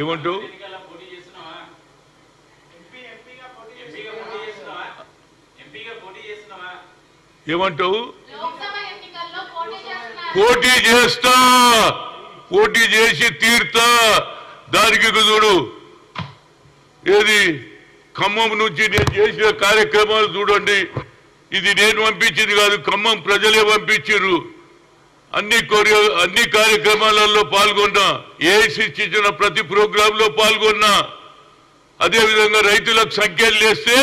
ఏమంటావు ఎన్నికల్లో పోటీ చేస్తున్నావా ఎంపీగా పోటీ చేస్తున్నావా ఎంపీగా పోటీ చేస్తున్నావా ఏమంటావు లోక్సభ ఎన్నికల్లో పోటీ చేస్తున్నారు పోటీ చేస్తా పోటీ చేసి తీర్తా దానికి ఇక చూడు ఏది ఖమ్మం నుంచి నేను చేసిన కార్యక్రమాలు చూడండి ఇది నేను పంపించింది కాదు ఖమ్మం ప్రజలే పంపించారు అన్ని కొరియో అన్ని కార్యక్రమాలలో పాల్గొన్నా ఏఐసిసి ఇచ్చిన ప్రతి ప్రోగ్రామ్ లో పాల్గొన్నా అదేవిధంగా రైతులకు సంఖ్యలు లేస్తే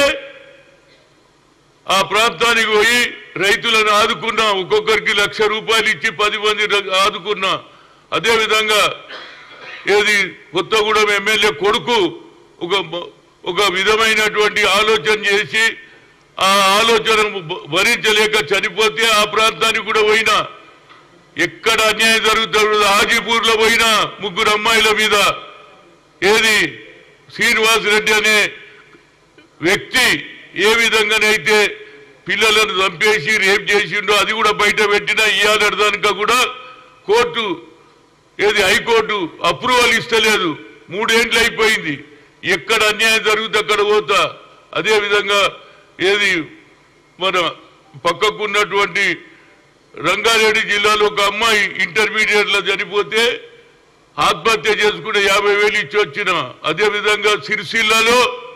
ఆ ప్రాంతానికి పోయి రైతులను ఆదుకున్నా ఒక్కొక్కరికి లక్ష రూపాయలు ఇచ్చి పది మంది ర- ఆదుకున్నా అదేవిధంగా ఏది కొత్తగూడెం ఎమ్మెల్యే కొడుకు ఒక మ- ఒక విధమైనటువంటి ఆలోచన చేసి ఆ ఆలోచన భ- భరించలేక చనిపోతే ఆ ప్రాంతానికి కూడా పోయినా ఎక్కడ అన్యాయం జరుగుతుంది హాజీపూర్ లో పోయినా ముగ్గురు అమ్మాయిల మీద ఏది శ్రీనివాస్ రెడ్డి అనే వ్యక్తి ఏ విధంగానైతే పిల్లలను చంపేసి రేప్ చేసిండో అది కూడా బయట పెట్టినా ఇయ్యాలడదానిక కూడా కోర్టు ఏది హైకోర్టు అప్రూవల్ ఇస్తలేదు మూడేండ్లు అయిపోయింది ఎక్కడ అన్యాయం జరిగితే అక్కడ పోతా అదే విధంగా ఏది మన పక్కకున్నటువంటి రంగారెడ్డి జిల్లాలో ఒక అమ్మాయి ఇంటర్మీడియట్ లో చనిపోతే ఆత్మహత్య చేసుకునే యాభై వేలు ఇచ్చి వచ్చిన అదే విధంగా సిరిసిల్లాలో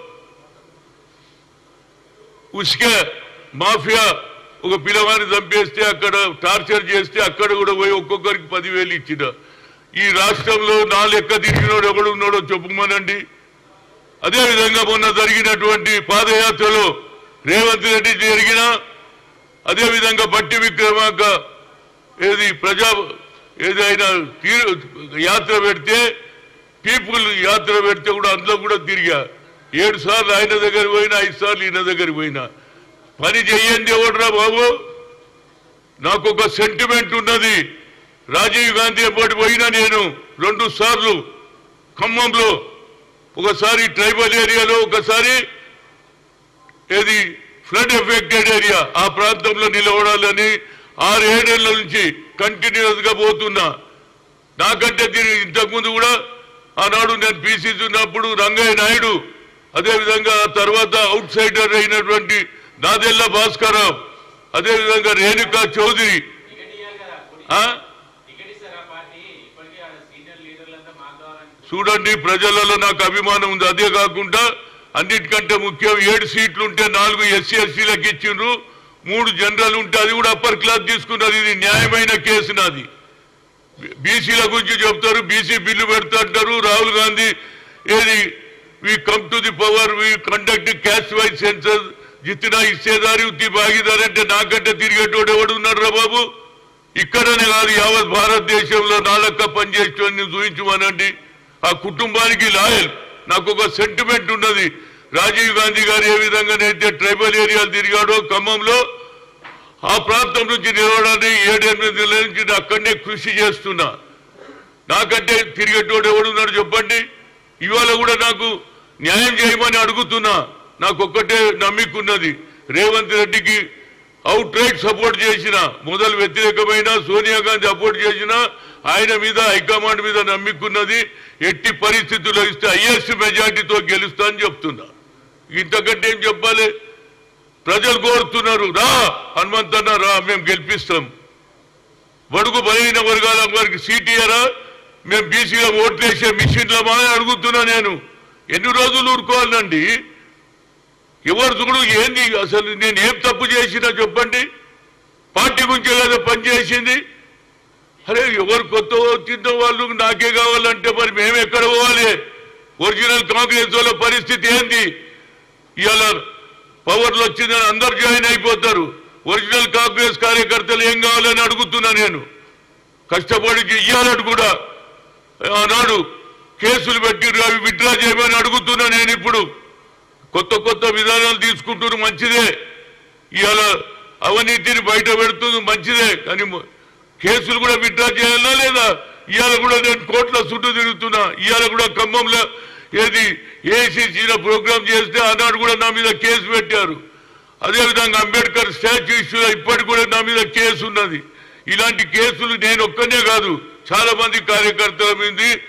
ఉస్క మాఫియా ఒక పిల్లవాడిని చంపేస్తే అక్కడ టార్చర్ చేస్తే అక్కడ కూడా పోయి ఒక్కొక్కరికి పదివేలు ఇచ్చిన ఈ రాష్ట్రంలో నా లెక్క తిరిగినోడు ఎవడు ఉన్నాడో చెప్పమనండి అదే విధంగా మొన్న జరిగినటువంటి పాదయాత్రలో రేవంత్ రెడ్డి జరిగిన అదే విధంగా బట్టి విక్రమాక ఏది ప్రజా ఏదైనా తీరు యాత్ర పెడితే పీపుల్ యాత్ర పెడితే కూడా అందులో కూడా తిరిగా ఏడు సార్లు ఆయన దగ్గర పోయినా ఐదు సార్లు ఈయన దగ్గర పోయినా పని చెయ్యండి ఎవడరా బాబు నాకు ఒక సెంటిమెంట్ ఉన్నది రాజీవ్ గాంధీ ఎప్పటి పోయినా నేను రెండు సార్లు ఖమ్మంలో ఒకసారి ట్రైబల్ ఏరియాలో ఒకసారి ఏది ఫ్లడ్ ఎఫెక్టెడ్ ఏరియా ఆ ప్రాంతంలో నిలబడాలని ఆరు ఏడేళ్ల నుంచి కంటిన్యూస్ గా పోతున్నా నాకంటే తిరిగి ఇంతకుముందు కూడా ఆనాడు నేను పీసీసీ ఉన్నప్పుడు రంగయ్య నాయుడు అదేవిధంగా ఆ తర్వాత అవుట్ సైడర్ అయినటువంటి నాదెల్ల భాస్కరరావు అదేవిధంగా రేణుకా చౌదరి టికెట్ ఇవ్వాలి కదా పోటీ ఆ? టికెట్ ఇస్తారా పార్టీ ఇప్పటికే ఆడ సీనియర్ లీడర్లంతా మాకు కావాలని చూడండి ప్రజలలో నాకు అభిమానం ఉంది అదే కాకుండా అన్నిటికంటే ముఖ్యం ఏడు సీట్లు ఉంటే నాలుగు ఎస్సీ ఎస్సీలకు ఇచ్చిండ్రు మూడు జనరల్ ఉంటే అది కూడా అప్పర్ క్లాస్ తీసుకున్నారు ఇది న్యాయమైన కేసు నాది బీసీల గురించి చెప్తారు బీసీ బిల్లు పెడతా అంటారు రాహుల్ గాంధీ ఏది we come to the power we conduct caste wise census జిత్తినా ఇచ్చేదారి ఉత్తి భాగీదారి అంటే నాకంటే తిరిగేటోడు ఎవడు ఉన్నాడు రా బాబు ఇక్కడనే కాదు యావత్ భారతదేశంలో నాలక్క పనిచేసేటోడిని చూపించమనండి ఆ కుటుంబానికి లాయల్ నాకు ఒక సెంటిమెంట్ ఉన్నది రాజీవ్ గాంధీ గారు ఏ విధంగానైతే ట్రైబల్ ఏరియాలు తిరిగాడో ఖమ్మంలో ఆ ప్రాంతం నుంచి నిలవడానికి ఏడెనిమిది నెలల నుంచి నేను అక్కడనే కృషి చేస్తున్నా నాకంటే తిరిగేటోడు ఎవడున్నాడు చెప్పండి ఇవాళ కూడా నాకు న్యాయం చేయమని అడుగుతున్నా నాకు ఒక్కటే నమ్మికున్నది రేవంత్ రెడ్డికి అవుట్ రైట్ సపోర్ట్ చేసిన మొదలు వ్యతిరేకమైన సోనియా గాంధీ సపోర్ట్ చేసిన ఆయన మీద హైకమాండ్ మీద నమ్మికున్నది ఎట్టి పరిస్థితుల్లో ఇస్తే ఐఎస్ మెజార్టీతో గెలుస్తా అని చెప్తున్నా ఇంతకంటే ఏం చెప్పాలి ప్రజలు కోరుతున్నారు రా హనుమంతన్న రా మేము గెలిపిస్తాం బడుగు బలహీన వర్గాల వారికి సీట్ ఇయ్యరా మేము బీసీలో ఓట్లేసే మిషన్లమా అని అడుగుతున్నా నేను ఎన్ని రోజులు ఊరుకోవాలండి ఎవరు చూడు ఏంది అసలు నేను ఏం తప్పు చేసినా చెప్పండి పార్టీ గురించే కదా పనిచేసింది అరే ఎవరు కొత్త వచ్చిన వాళ్ళు నాకే కావాలంటే మరి మేము ఎక్కడ పోవాలి ఒరిజినల్ కాంగ్రెస్ వాళ్ళ పరిస్థితి ఏంది ఇవాళ పవర్లు వచ్చిందని అందరు జాయిన్ అయిపోతారు ఒరిజినల్ కాంగ్రెస్ కార్యకర్తలు ఏం కావాలని అడుగుతున్నా నేను కష్టపడి ఇయ్యాలని కూడా ఆనాడు కేసులు పెట్టి అవి విత్డ్రా చేయమని అడుగుతున్నా నేను ఇప్పుడు కొత్త కొత్త విధానాలు తీసుకుంటున్నారు మంచిదే ఇవాళ అవినీతిని బయట పెడుతుంది మంచిదే కానీ మ- కేసులు కూడా విత్డ్రా చేయాలా లేదా ఇవాళ కూడా నేను కోట్ల చుట్టూ తిరుగుతున్నా ఇవాళ కూడా ఖమ్మంలో ఏది ఏసీసీల ప్రోగ్రామ్ చేస్తే ఆనాడు కూడా నా మీద కేసు పెట్టారు అదేవిధంగా అంబేద్కర్ స్టాచ్యూ ఇష్యూలో ఇప్పటికి కూడా నా మీద కేసు ఉన్నది ఇలాంటి కేసులు నేను ఒక్కనే కాదు చాలా మంది కార్యకర్తల మీద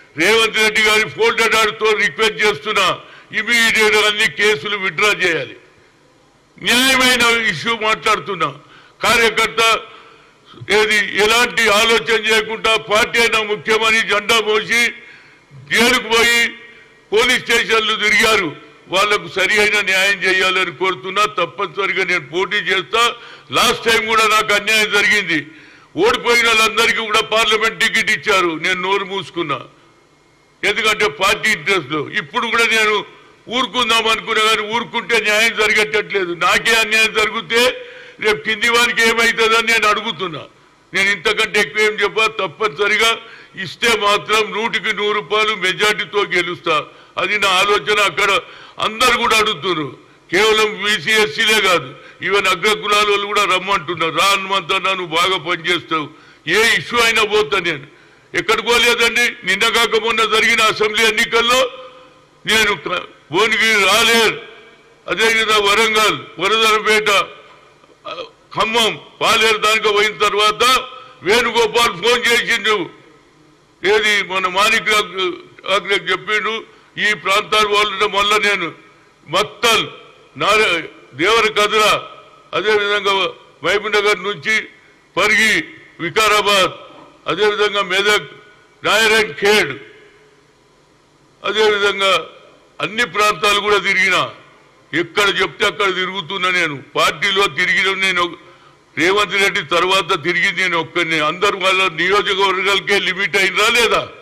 రేవంత్ రెడ్డి గారి ఫోల్డర్ తో రిక్వెస్ట్ చేస్తున్నా ఇమీడియట్ అన్ని కేసులు విత్డ్రా చేయాలి న్యాయమైన ఇష్యూ మాట్లాడుతున్నా కార్యకర్త ఏది ఎలాంటి ఆలోచన చేయకుండా పార్టీ అయినా ముఖ్యమని జెండా మోసి జైలుకు పోయి పోలీస్ స్టేషన్లు తిరిగారు వాళ్లకు సరి అయిన న్యాయం చేయాలని కోరుతున్నా తప్పనిసరిగా నేను పోటీ చేస్తా లాస్ట్ టైం కూడా నాకు అన్యాయం జరిగింది ఓడిపోయిన వాళ్ళందరికీ కూడా పార్లమెంట్ టికెట్ ఇచ్చారు నేను నోరు మూసుకున్నా ఎందుకంటే పార్టీ ఇంట్రెస్ట్ లో ఇప్పుడు కూడా నేను ఊరుకుందాం అనుకున్నా కానీ ఊరుకుంటే న్యాయం జరగట్లేదు నాకే అన్యాయం జరిగితే రేపు కింది వారికి ఏమవుతుందని నేను అడుగుతున్నా నేను ఇంతకంటే ఎక్కువ ఏం చెప్పా తప్పనిసరిగా ఇస్తే మాత్రం నూటికి నూరు రూపాయలు మెజార్టీతో గెలుస్తా అది నా ఆలోచన అక్కడ అందరు కూడా అడుగుతున్నారు కేవలం బీసీఎస్సీలే కాదు ఈవెన్ అగ్ర కులాల వాళ్ళు కూడా రమ్మంటున్నారు రా హనుమంతా నువ్వు బాగా పనిచేస్తావు ఏ ఇష్యూ అయినా పోతా నేను ఎక్కడికి పోలేదండి నిన్న కాక మొన్న జరిగిన అసెంబ్లీ ఎన్నికల్లో నేను క- భువనగిరి రాలేరు అదేవిధంగా వరంగల్ వరదరపేట ఆ, ఖమ్మం పాలేరు దానికి పోయిన తర్వాత వేణుగోపాల్ ఫోన్ చేసిండు ఏది మన మాణిక్ రాక్ చెప్పిండు ఈ ప్రాంతాల వాళ్ళు మళ్ళా నేను మత్తల్ నార దేవర కదుర అదేవిధంగా మహబూబ్నగర్ నుంచి పరిగి వికారాబాద్ అదేవిధంగా మెదక్ నాయరన్ ఖేడ్ అదేవిధంగా అన్ని ప్రాంతాలు కూడా తిరిగినా ఎక్కడ చెప్తే అక్కడ తిరుగుతున్నా నేను పార్టీలో తిరిగిన నేను ఒక- రేవంత్ రెడ్డి తర్వాత తిరిగి నేను ఒక్కరిని అందరు వాళ్ళ నియోజకవర్గాలకే లిమిట్ అయినరా లేదా